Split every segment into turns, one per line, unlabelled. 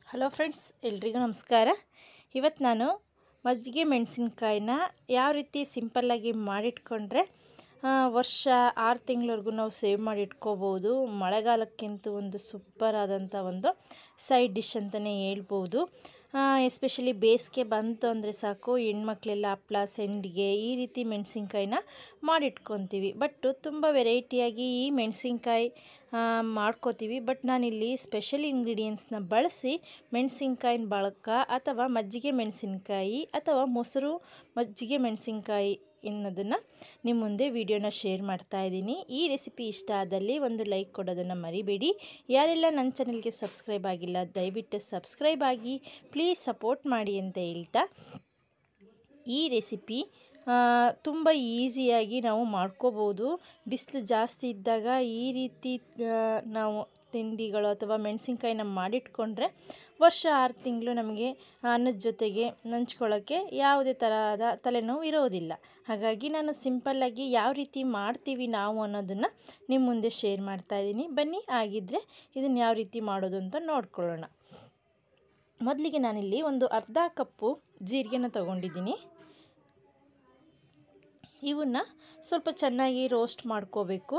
hello friends ಎಲ್ರಿಗೂ ನಮಸ್ಕಾರ ಇವತ್ತು ನಾನು ಮಜ್ಜಿಗೆ ಮೆಣಸಿನ್ಕಾಯಿನ ಯಾವ ರೀತಿ ಸಿಂಪಲ್ಲಾಗಿ ಮಾಡಿಟ್ಕೊಂಡ್ರೆ ಆ, ವರ್ಷ ಆರು ತಿಂಗಳವರೆಗೂ ನಾವು ಸೇವ್ ಮಾಡಿ ಇಟ್ಕೋಬೋದು ಮಳೆಗಾಲಕ್ಕಿಂತ ಒಂದು ಸೂಪರ್ ಆದಂಥ ಒಂದು ಸೈಡ್ ಡಿಶ್ ಅಂತಲೇ ಹೇಳ್ಬೋದು ಎಸ್ಪೆಷಲಿ ಬೇಸಿಗೆ ಬಂತು ಅಂದರೆ ಸಾಕು ಹೆಣ್ಮಕ್ಳೆಲ್ಲ ಹಪ್ಳ ಸಂಡಿಗೆ ಈ ರೀತಿ ಮೆಣಸಿನ್ಕಾಯಿನ ಮಾಡಿಟ್ಕೊತೀವಿ ಬಟ್ ತುಂಬ ವೆರೈಟಿಯಾಗಿ ಈ ಮೆಣಸಿನ್ಕಾಯಿ ಮಾಡ್ಕೋತೀವಿ ಬಟ್ ನಾನಿಲ್ಲಿ ಸ್ಪೆಷಲ್ ಇಂಗ್ರೀಡಿಯೆಂಟ್ಸ್ನ ಬಳಸಿ ಮೆಣಸಿನ್ಕಾಯಿನ ಬಳಕ ಅಥವಾ ಮಜ್ಜಿಗೆ ಮೆಣಸಿನ್ಕಾಯಿ ಅಥವಾ ಮೊಸರು ಮಜ್ಜಿಗೆ ಮೆಣಸಿನ್ಕಾಯಿ ಎನ್ನೋದನ್ನು ನಿಮ್ಮ ಮುಂದೆ ವಿಡಿಯೋನ ಶೇರ್ ಮಾಡ್ತಾ ಇದ್ದೀನಿ ಈ ರೆಸಿಪಿ ಇಷ್ಟ ಆದಲ್ಲಿ ಒಂದು ಲೈಕ್ ಕೊಡೋದನ್ನು ಮರಿಬೇಡಿ ಯಾರೆಲ್ಲ ನನ್ನ ಚಾನಲ್ಗೆ ಸಬ್ಸ್ಕ್ರೈಬ್ ಆಗಿಲ್ಲ ದಯವಿಟ್ಟು ಸಬ್ಸ್ಕ್ರೈಬ್ ಆಗಿ ಪ್ಲೀಸ್ ಸಪೋರ್ಟ್ ಮಾಡಿ ಅಂತ ಹೇಳ್ತಾ ಈ ರೆಸಿಪಿ ತುಂಬ ಈಸಿಯಾಗಿ ನಾವು ಮಾಡ್ಕೋಬೋದು ಬಿಸಿಲು ಜಾಸ್ತಿ ಇದ್ದಾಗ ಈ ರೀತಿ ಆ, ನಾವು ತಿಂಡಿಗಳು ಅಥವಾ ಮೆಣಸಿನ್ಕಾಯಿನ ಮಾಡಿಟ್ಕೊಂಡ್ರೆ ವರ್ಷ ಆರು ತಿಂಗಳು ನಮಗೆ ಅನ್ನದ ಜೊತೆಗೆ ನಂಚ್ಕೊಳ್ಳೋಕ್ಕೆ ಯಾವುದೇ ತರಹದ ತಲೆನೋವು ಇರೋದಿಲ್ಲ ಹಾಗಾಗಿ ನಾನು ಸಿಂಪಲ್ಲಾಗಿ ಯಾವ ರೀತಿ ಮಾಡ್ತೀವಿ ನಾವು ಅನ್ನೋದನ್ನು ನಿಮ್ಮ ಮುಂದೆ ಶೇರ್ ಮಾಡ್ತಾ ಇದ್ದೀನಿ ಬನ್ನಿ ಆಗಿದ್ದರೆ ಇದನ್ನು ಯಾವ ರೀತಿ ಮಾಡೋದು ಅಂತ ನೋಡ್ಕೊಳ್ಳೋಣ ಮೊದಲಿಗೆ ನಾನಿಲ್ಲಿ ಒಂದು ಅರ್ಧ ಕಪ್ಪು ಜೀರಿಗೆನ ತಗೊಂಡಿದ್ದೀನಿ ಇವನ್ನ ಸ್ವಲ್ಪ ಚೆನ್ನಾಗಿ ರೋಸ್ಟ್ ಮಾಡ್ಕೋಬೇಕು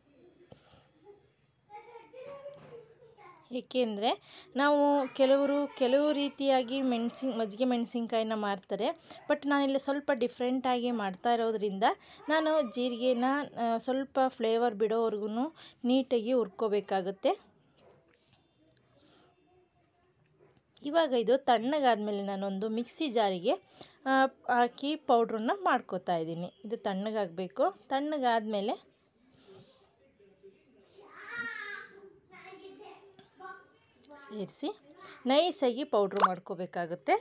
ಏಕೆಂದರೆ ನಾವು ಕೆಲವರು ಕೆಲವು ರೀತಿಯಾಗಿ ಮೆಣಸಿನ ಮಜ್ಜಿಗೆ ಮೆಣಸಿನ್ಕಾಯಿನ ಮಾರ್ತಾರೆ ಬಟ್ ನಾನಿಲ್ಲಿ ಸ್ವಲ್ಪ ಡಿಫ್ರೆಂಟಾಗಿ ಮಾಡ್ತಾ ಇರೋದ್ರಿಂದ ನಾನು ಜೀರಿಗೆನ ಆ, ಸ್ವಲ್ಪ ಫ್ಲೇವರ್ ಬಿಡೋವರೆಗೂ ನೀಟಾಗಿ ಹುರ್ಕೋಬೇಕಾಗುತ್ತೆ ಇವಾಗ ಇದು ತಣ್ಣಗಾದ್ಮೇಲೆ ನಾನೊಂದು ಮಿಕ್ಸಿ ಜಾರಿಗೆ ಆ, ಹಾಕಿ ಪೌಡ್ರನ್ನ ಮಾಡ್ಕೋತಾ ಇದ್ದೀನಿ ಇದು ತಣ್ಣಗಾಗಬೇಕು ತಣ್ಣಗಾದ್ಮೇಲೆ ಸೇರಿಸಿ ನೈಸಾಗಿ ಪೌಡ್ರ್ ಮಾಡ್ಕೋಬೇಕಾಗುತ್ತೆ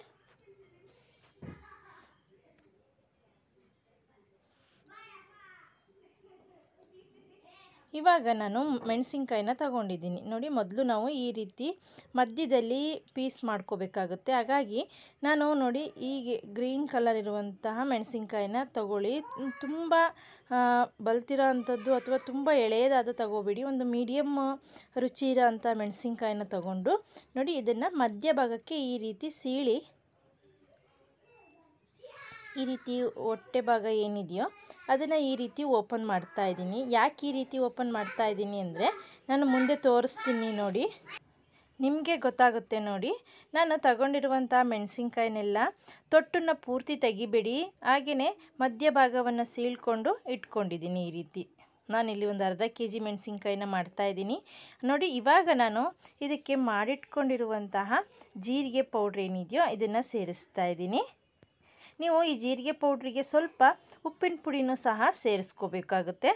ಇವಾಗ ನಾನು ಮೆಣಸಿನ್ಕಾಯಿನ ತಗೊಂಡಿದ್ದೀನಿ ನೋಡಿ ಮೊದಲು ನಾವು ಈ ರೀತಿ ಮಧ್ಯದಲ್ಲಿ ಪೀಸ್ ಮಾಡ್ಕೋಬೇಕಾಗುತ್ತೆ ಹಾಗಾಗಿ ನಾನು ನೋಡಿ ಈಗ ಗ್ರೀನ್ ಕಲರ್ ಇರುವಂತಹ ಮೆಣಸಿನ್ಕಾಯಿನ ತಗೊಳ್ಳಿ ತುಂಬ ಬಲ್ತಿರೋ ಅಂಥದ್ದು ಅಥವಾ ತುಂಬ ಎಳೆಯದಾದ ತಗೋಬೇಡಿ ಒಂದು ಮೀಡಿಯಮ್ ರುಚಿ ಇರೋ ಅಂಥ ಮೆಣಸಿನ್ಕಾಯಿನ ತಗೊಂಡು ನೋಡಿ ಇದನ್ನು ಮಧ್ಯ ಭಾಗಕ್ಕೆ ಈ ರೀತಿ ಸೀಳಿ ಈ ರೀತಿ ಹೊಟ್ಟೆ ಭಾಗ ಏನಿದೆಯೋ ಅದನ್ನು ಈ ರೀತಿ ಓಪನ್ ಮಾಡ್ತಾ ಇದ್ದೀನಿ ಯಾಕೆ ಈ ರೀತಿ ಓಪನ್ ಮಾಡ್ತಾ ಇದ್ದೀನಿ ಅಂದರೆ ನಾನು ಮುಂದೆ ತೋರಿಸ್ತೀನಿ ನೋಡಿ ನಿಮಗೆ ಗೊತ್ತಾಗುತ್ತೆ ನೋಡಿ ನಾನು ತಗೊಂಡಿರುವಂಥ ಮೆಣಸಿನ್ಕಾಯಿನೆಲ್ಲ ತೊಟ್ಟನ್ನು ಪೂರ್ತಿ ತೆಗಿಬೇಡಿ ಹಾಗೆಯೇ ಮಧ್ಯ ಭಾಗವನ್ನು ಸೀಳ್ಕೊಂಡು ಇಟ್ಕೊಂಡಿದ್ದೀನಿ ಈ ರೀತಿ ನಾನಿಲ್ಲಿ ಒಂದು ಅರ್ಧ ಕೆ ಜಿ ಮೆಣಸಿನ್ಕಾಯಿನ ಮಾಡ್ತಾಯಿದ್ದೀನಿ ನೋಡಿ ಇವಾಗ ನಾನು ಇದಕ್ಕೆ ಮಾಡಿಟ್ಕೊಂಡಿರುವಂತಹ ಜೀರಿಗೆ ಪೌಡ್ರ್ ಏನಿದೆಯೋ ಇದನ್ನು ಸೇರಿಸ್ತಾ ಇದ್ದೀನಿ ನೀವು ಈ ಜೀರಿಗೆ ಪೌಡ್ರಿಗೆ ಸ್ವಲ್ಪ ಉಪ್ಪಿನ ಪುಡಿನೂ ಸಹ ಸೇರಿಸ್ಕೋಬೇಕಾಗುತ್ತೆ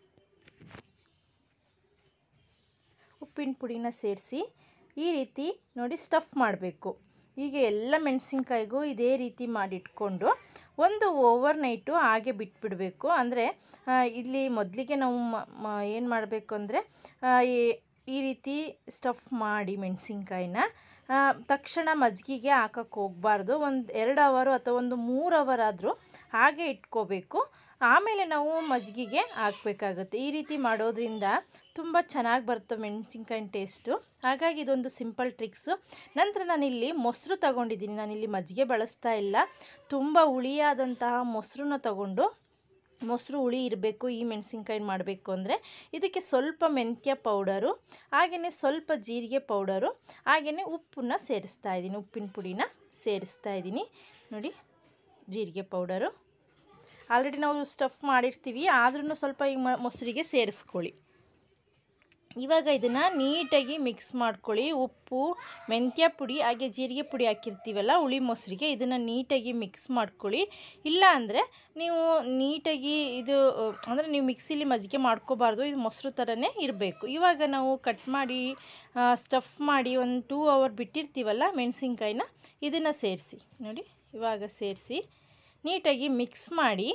ಉಪ್ಪಿನ ಪುಡಿನ ಸೇರಿಸಿ ಈ ರೀತಿ ನೋಡಿ ಸ್ಟಫ್ ಮಾಡಬೇಕು ಈಗ ಎಲ್ಲ ಮೆಣಸಿನ್ಕಾಯಿಗೂ ಇದೇ ರೀತಿ ಮಾಡಿಟ್ಕೊಂಡು ಒಂದು ಓವರ್ ನೈಟು ಹಾಗೆ ಬಿಟ್ಬಿಡಬೇಕು ಅಂದರೆ ಇಲ್ಲಿ ಮೊದಲಿಗೆ ನಾವು ಏನು ಮಾಡಬೇಕು ಅಂದರೆ ಈ ರೀತಿ ಸ್ಟಫ್ ಮಾಡಿ ಮೆಣಸಿನ್ಕಾಯಿನ ತಕ್ಷಣ ಮಜ್ಜಿಗೆಗೆ ಹಾಕಕ್ಕೆ ಹೋಗಬಾರ್ದು ಒಂದು ಎರಡು ಅವರು ಅಥವಾ ಒಂದು ಮೂರು ಅವರ್ ಆದರೂ ಹಾಗೆ ಇಟ್ಕೋಬೇಕು ಆಮೇಲೆ ನಾವು ಮಜ್ಜಿಗೆಗೆ ಹಾಕಬೇಕಾಗುತ್ತೆ ಈ ರೀತಿ ಮಾಡೋದ್ರಿಂದ ತುಂಬ ಚೆನ್ನಾಗಿ ಬರುತ್ತೆ ಮೆಣಸಿನ್ಕಾಯಿನ ಟೇಸ್ಟು ಹಾಗಾಗಿ ಇದೊಂದು ಸಿಂಪಲ್ ಟ್ರಿಕ್ಸು ನಂತರ ನಾನಿಲ್ಲಿ ಮೊಸರು ತಗೊಂಡಿದ್ದೀನಿ ನಾನಿಲ್ಲಿ ಮಜ್ಜಿಗೆ ಬಳಸ್ತಾ ಇಲ್ಲ ತುಂಬ ಹುಳಿಯಾದಂತಹ ಮೊಸರನ್ನ ತಗೊಂಡು ಮೊಸರು ಹುಳಿ ಇರಬೇಕು ಈ ಮೆಣಸಿನ್ಕಾಯಿ ಮಾಡಬೇಕು ಅಂದರೆ ಇದಕ್ಕೆ ಸ್ವಲ್ಪ ಮೆಂತ್ಯ ಪೌಡರು ಹಾಗೆಯೇ ಸ್ವಲ್ಪ ಜೀರಿಗೆ ಪೌಡರು ಹಾಗೆಯೇ ಉಪ್ಪನ್ನ ಸೇರಿಸ್ತಾ ಇದ್ದೀನಿ ಉಪ್ಪಿನ ಪುಡಿನ ಸೇರಿಸ್ತಾ ಇದ್ದೀನಿ ನೋಡಿ ಜೀರಿಗೆ ಪೌಡರು ಆಲ್ರೆಡಿ ನಾವು ಸ್ಟಫ್ ಮಾಡಿರ್ತೀವಿ ಆದ್ರೂ ಸ್ವಲ್ಪ ಈ ಮೊಸರಿಗೆ ಸೇರಿಸ್ಕೊಳ್ಳಿ ಇವಾಗ ಇದನ್ನು ನೀಟಾಗಿ ಮಿಕ್ಸ್ ಮಾಡ್ಕೊಳ್ಳಿ ಉಪ್ಪು ಮೆಂತ್ಯ ಪುಡಿ ಹಾಗೆ ಜೀರಿಗೆ ಪುಡಿ ಹಾಕಿರ್ತೀವಲ್ಲ ಹುಳಿ ಮೊಸರಿಗೆ ಇದನ್ನು ನೀಟಾಗಿ ಮಿಕ್ಸ್ ಮಾಡ್ಕೊಳ್ಳಿ ಇಲ್ಲ ಅಂದರೆ ನೀವು ನೀಟಾಗಿ ಇದು ಅಂದರೆ ನೀವು ಮಿಕ್ಸಿಲಿ ಮಜ್ಜಿಗೆ ಮಾಡ್ಕೋಬಾರ್ದು ಇದು ಮೊಸರು ಥರನೇ ಇರಬೇಕು ಇವಾಗ ನಾವು ಕಟ್ ಮಾಡಿ ಸ್ಟಫ್ ಮಾಡಿ ಒಂದು ಟೂ ಅವರ್ ಬಿಟ್ಟಿರ್ತೀವಲ್ಲ ಮೆಣಸಿನ್ಕಾಯಿನ ಇದನ್ನು ಸೇರಿಸಿ ನೋಡಿ ಇವಾಗ ಸೇರಿಸಿ ನೀಟಾಗಿ ಮಿಕ್ಸ್ ಮಾಡಿ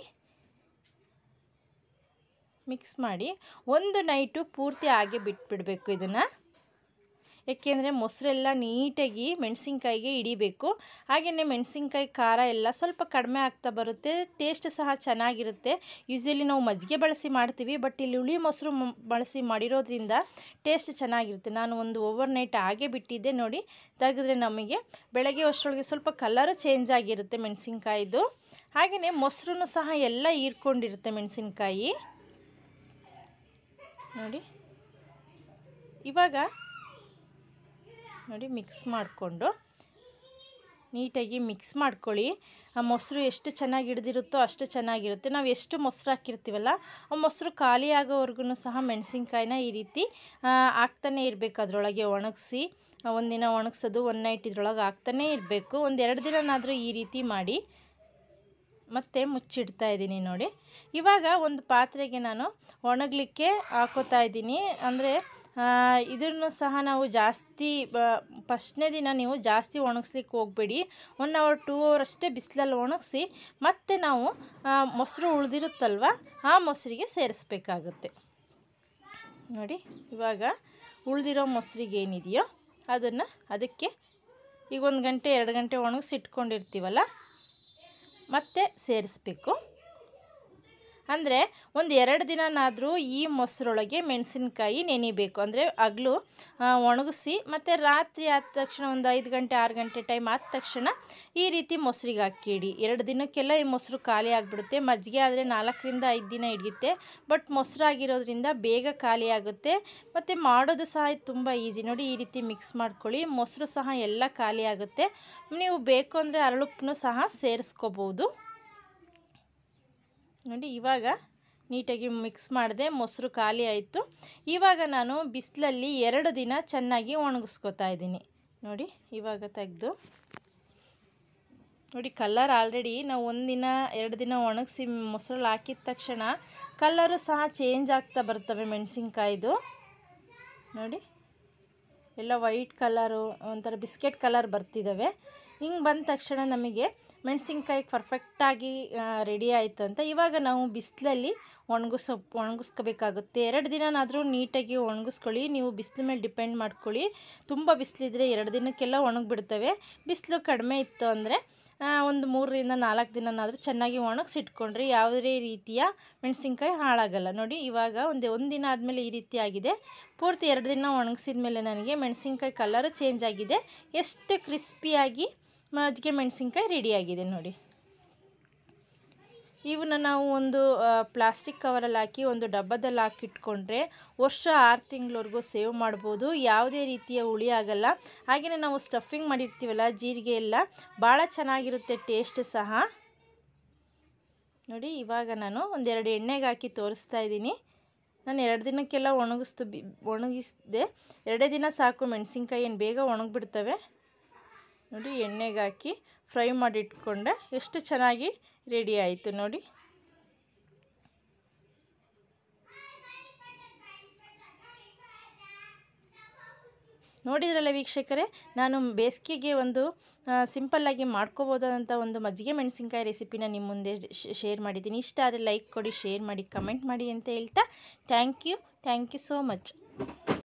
ಮಿಕ್ಸ್ ಮಾಡಿ ಒಂದು ನೈಟು ಪೂರ್ತಿ ಹಾಗೆ ಬಿಟ್ಬಿಡಬೇಕು ಇದನ್ನು ಏಕೆಂದರೆ ಮೊಸರೆಲ್ಲ ನೀಟಾಗಿ ಮೆಣಸಿನ್ಕಾಯಿಗೆ ಹಿಡಿಬೇಕು ಹಾಗೆಯೇ ಮೆಣಸಿನ್ಕಾಯಿ ಖಾರ ಎಲ್ಲ ಸ್ವಲ್ಪ ಕಡಿಮೆ ಆಗ್ತಾ ಬರುತ್ತೆ ಟೇಸ್ಟ್ ಸಹ ಚೆನ್ನಾಗಿರುತ್ತೆ ಯೂಸ್ವಲಿ ನಾವು ಮಜ್ಜಿಗೆ ಬಳಸಿ ಮಾಡ್ತೀವಿ ಬಟ್ ಇಲ್ಲಿ ಹುಳಿ ಮೊಸರು ಮ್- ಬಳಸಿ ಮಾಡಿರೋದ್ರಿಂದ ಟೇಸ್ಟ್ ಚೆನ್ನಾಗಿರುತ್ತೆ ನಾನು ಒಂದು ಓವರ್ ನೈಟ್ ಹಾಗೆ ಬಿಟ್ಟಿದ್ದೆ ನೋಡಿ ತೆಗೆದ್ರೆ ನಮಗೆ ಬೆಳಗ್ಗೆ ಅಷ್ಟರೊಳಗೆ ಸ್ವಲ್ಪ ಕಲರು ಚೇಂಜ್ ಆಗಿರುತ್ತೆ ಮೆಣಸಿನ್ಕಾಯಿದು ಹಾಗೆಯೇ ಮೊಸರು ಸಹ ಎಲ್ಲ ಹೀರ್ಕೊಂಡಿರುತ್ತೆ ಮೆಣಸಿನ್ಕಾಯಿ ನೋಡಿ ಇವಾಗ ನೋಡಿ ಮಿಕ್ಸ್ ಮಾಡಿಕೊಂಡು ನೀಟಾಗಿ ಮಿಕ್ಸ್ ಮಾಡ್ಕೊಳ್ಳಿ ಆ ಮೊಸರು ಎಷ್ಟು ಚೆನ್ನಾಗಿ ಹಿಡ್ದಿರುತ್ತೋ ಅಷ್ಟು ಚೆನ್ನಾಗಿರುತ್ತೆ ನಾವು ಎಷ್ಟು ಮೊಸರು ಹಾಕಿರ್ತೀವಲ್ಲ ಆ ಮೊಸರು ಖಾಲಿ ಆಗೋವರೆಗೂ ಸಹ ಮೆಣಸಿನ್ಕಾಯಿನ ಈ ರೀತಿ ಆ, ಹಾಕ್ತಾನೆ ಇರಬೇಕು ಅದರೊಳಗೆ ಒಣಗಿಸಿ ಒಂದಿನ ಒಣಗಿಸೋದು ಒನ್ ನೈಟ್ ಇದ್ರೊಳಗೆ ಹಾಕ್ತಾನೇ ಇರಬೇಕು ಒಂದು ಎರಡು ದಿನನಾದರೂ ಈ ರೀತಿ ಮಾಡಿ ಮತ್ತೆ ಮುಚ್ಚಿಡ್ತಾ ಇದ್ದೀನಿ ನೋಡಿ ಇವಾಗ ಒಂದು ಪಾತ್ರೆಗೆ ನಾನು ಒಣಗಲಿಕ್ಕೆ ಹಾಕೋತಾ ಇದ್ದೀನಿ ಅಂದರೆ ಇದನ್ನು ಸಹ ನಾವು ಜಾಸ್ತಿ ಫಸ್ಟ್ನೇ ದಿನ ನೀವು ಜಾಸ್ತಿ ಒಣಗಿಸ್ಲಿಕ್ಕೆ ಹೋಗಬೇಡಿ ಒನ್ ಅವರ್ ಟೂ ಅವರ್ ಅಷ್ಟೇ ಬಿಸಿಲಲ್ಲಿ ಒಣಗಿಸಿ ಮತ್ತೆ ನಾವು ಆ, ಮೊಸರು ಉಳಿದಿರುತ್ತಲ್ವ ಆ ಮೊಸರಿಗೆ ಸೇರಿಸ್ಬೇಕಾಗುತ್ತೆ ನೋಡಿ ಇವಾಗ ಉಳಿದಿರೋ ಮೊಸರಿಗೆ ಏನಿದೆಯೋ ಅದನ್ನು ಅದಕ್ಕೆ ಈಗ ಒಂದು ಗಂಟೆ ಎರಡು ಗಂಟೆ ಒಣಗಿಸಿ ಇಟ್ಕೊಂಡಿರ್ತೀವಲ್ಲ ಮತ್ತೆ ಸೇರಿಸ್ಬೇಕು ಅಂದರೆ ಒಂದು ಎರಡು ದಿನನಾದರೂ ಈ ಮೊಸರೊಳಗೆ ಮೆಣಸಿನ್ಕಾಯಿ ನೆನಿಬೇಕು ಅಂದರೆ ಹಗ್ಲು ಒಣಗಿಸಿ ಮತ್ತು ರಾತ್ರಿ ಆದ ತಕ್ಷಣ ಒಂದು ಐದು ಗಂಟೆ ಆರು ಗಂಟೆ ಟೈಮ್ ಆದ ತಕ್ಷಣ ಈ ರೀತಿ ಮೊಸರಿಗೆ ಹಾಕಿಡಿ ಎರಡು ದಿನಕ್ಕೆಲ್ಲ ಈ ಮೊಸರು ಖಾಲಿ ಆಗಿಬಿಡುತ್ತೆ ಮಜ್ಜಿಗೆ ಆದರೆ ನಾಲ್ಕರಿಂದ ಐದು ದಿನ ಹಿಡಿಯುತ್ತೆ ಬಟ್ ಮೊಸರಾಗಿರೋದ್ರಿಂದ ಬೇಗ ಖಾಲಿ ಆಗುತ್ತೆ ಮತ್ತು ಮಾಡೋದು ಸಹ ತುಂಬ ಈಸಿ ನೋಡಿ ಈ ರೀತಿ ಮಿಕ್ಸ್ ಮಾಡ್ಕೊಳ್ಳಿ ಮೊಸರು ಸಹ ಎಲ್ಲ ಖಾಲಿ ಆಗುತ್ತೆ ನೀವು ಬೇಕು ಅಂದರೆ ಅರಳುಪ್ಪನ್ನು ಸಹ ಸೇರಿಸ್ಕೋಬೋದು ನೋಡಿ ಇವಾಗ ನೀಟಾಗಿ ಮಿಕ್ಸ್ ಮಾಡಿದೆ ಮೊಸರು ಖಾಲಿ ಆಯಿತು ಇವಾಗ ನಾನು ಬಿಸಿಲಲ್ಲಿ ಎರಡು ದಿನ ಚೆನ್ನಾಗಿ ಒಣಗಿಸ್ಕೊತಾ ಇದ್ದೀನಿ ನೋಡಿ ಇವಾಗ ತೆಗೆದು ನೋಡಿ ಕಲರ್ ಆಲ್ರೆಡಿ ನಾವು ಒಂದಿನ ಎರಡು ದಿನ ಒಣಗಿಸಿ ಮೊಸರಲ್ಲಿ ಹಾಕಿದ ತಕ್ಷಣ ಕಲರು ಸಹ ಚೇಂಜ್ ಆಗ್ತಾ ಬರ್ತವೆ ಮೆಣಸಿನ್ಕಾಯ್ದು ನೋಡಿ ಎಲ್ಲ ವೈಟ್ ಕಲರು ಒಂಥರ ಬಿಸ್ಕೆಟ್ ಕಲರ್ ಬರ್ತಿದ್ದಾವೆ ಹಿಂಗೆ ಬಂದ ತಕ್ಷಣ ನಮಗೆ ಮೆಣಸಿನ್ಕಾಯಿ ಪರ್ಫೆಕ್ಟಾಗಿ ರೆಡಿ ಆಯಿತು ಅಂತ ಇವಾಗ ನಾವು ಬಿಸಿಲಲ್ಲಿ ಒಣಗಿಸೋ ಒಣಗಿಸ್ಕೋಬೇಕಾಗುತ್ತೆ ಎರಡು ದಿನನಾದರೂ ನೀಟಾಗಿ ಒಣಗಿಸ್ಕೊಳ್ಳಿ ನೀವು ಬಿಸಿಲು ಮೇಲೆ ಡಿಪೆಂಡ್ ಮಾಡ್ಕೊಳ್ಳಿ ತುಂಬ ಬಿಸಿಲಿದ್ರೆ ಎರಡು ದಿನಕ್ಕೆಲ್ಲ ಒಣಗಿಬಿಡ್ತವೆ ಬಿಸಿಲು ಕಡಿಮೆ ಇತ್ತು ಅಂದರೆ ಒಂದು ಮೂರರಿಂದ ನಾಲ್ಕು ದಿನನಾದರೂ ಚೆನ್ನಾಗಿ ಒಣಗಿಸಿಟ್ಕೊಂಡ್ರೆ ಯಾವುದೇ ರೀತಿಯ ಮೆಣಸಿನ್ಕಾಯಿ ಹಾಳಾಗಲ್ಲ ನೋಡಿ ಇವಾಗ ಒಂದು ಒಂದು ದಿನ ಆದಮೇಲೆ ಈ ರೀತಿ ಆಗಿದೆ ಪೂರ್ತಿ ಎರಡು ದಿನ ಒಣಗಿಸಿದ ಮೇಲೆ ನನಗೆ ಮೆಣಸಿನ್ಕಾಯಿ ಕಲರು ಚೇಂಜ್ ಆಗಿದೆ ಎಷ್ಟು ಕ್ರಿಸ್ಪಿಯಾಗಿ ಮಜ್ಜಿಗೆ ಮೆಣಸಿನ್ಕಾಯಿ ರೆಡಿಯಾಗಿದೆ ನೋಡಿ ಇವನ್ನ ನಾವು ಒಂದು ಪ್ಲಾಸ್ಟಿಕ್ ಕವರಲ್ಲಿ ಹಾಕಿ ಒಂದು ಡಬ್ಬದಲ್ಲಿ ಹಾಕಿಟ್ಕೊಂಡ್ರೆ ವರ್ಷ ಆರು ತಿಂಗಳವರೆಗೂ ಸೇವ್ ಮಾಡ್ಬೋದು ಯಾವುದೇ ರೀತಿಯ ಹುಳಿ ಆಗಲ್ಲ ಹಾಗೆಯೇ ನಾವು ಸ್ಟಫಿಂಗ್ ಮಾಡಿರ್ತೀವಲ್ಲ ಜೀರಿಗೆ ಎಲ್ಲ ಭಾಳ ಚೆನ್ನಾಗಿರುತ್ತೆ ಟೇಸ್ಟ್ ಸಹ ನೋಡಿ ಇವಾಗ ನಾನು ಒಂದೆರಡು ಎಣ್ಣೆಗೆ ಹಾಕಿ ತೋರಿಸ್ತಾ ಇದ್ದೀನಿ ನಾನು ಎರಡು ದಿನಕ್ಕೆಲ್ಲ ಒಣಗಿಸ್ತು ಬಿ ಒಣಗಿಸಿದೆ ಎರಡೇ ದಿನ ಸಾಕು ಮೆಣಸಿನ್ಕಾಯಿ ಏನು ಬೇಗ ಒಣಗಿಬಿಡ್ತವೆ ನೋಡಿ ಎಣ್ಣೆಗೆ ಹಾಕಿ ಫ್ರೈ ಮಾಡಿ ಇಟ್ಕೊಂಡೆ ಎಷ್ಟು ಚೆನ್ನಾಗಿ ರೆಡಿ ಆಯಿತು ನೋಡಿ ನೋಡಿದ್ರಲ್ಲ ವೀಕ್ಷಕರೇ ನಾನು ಬೇಸಿಗೆಗೆ ಒಂದು ಸಿಂಪಲ್ಲಾಗಿ ಮಾಡ್ಕೋಬೋದಾದಂಥ ಒಂದು ಮಜ್ಜಿಗೆ ಮೆಣಸಿನ್ಕಾಯಿ ರೆಸಿಪಿನ ನಿಮ್ಮ ಮುಂದೆ ಶೇರ್ ಮಾಡಿದ್ದೀನಿ ಇಷ್ಟ ಆದರೆ ಲೈಕ್ ಕೊಡಿ ಶೇರ್ ಮಾಡಿ ಕಮೆಂಟ್ ಮಾಡಿ ಅಂತ ಹೇಳ್ತಾ thank you thank you so much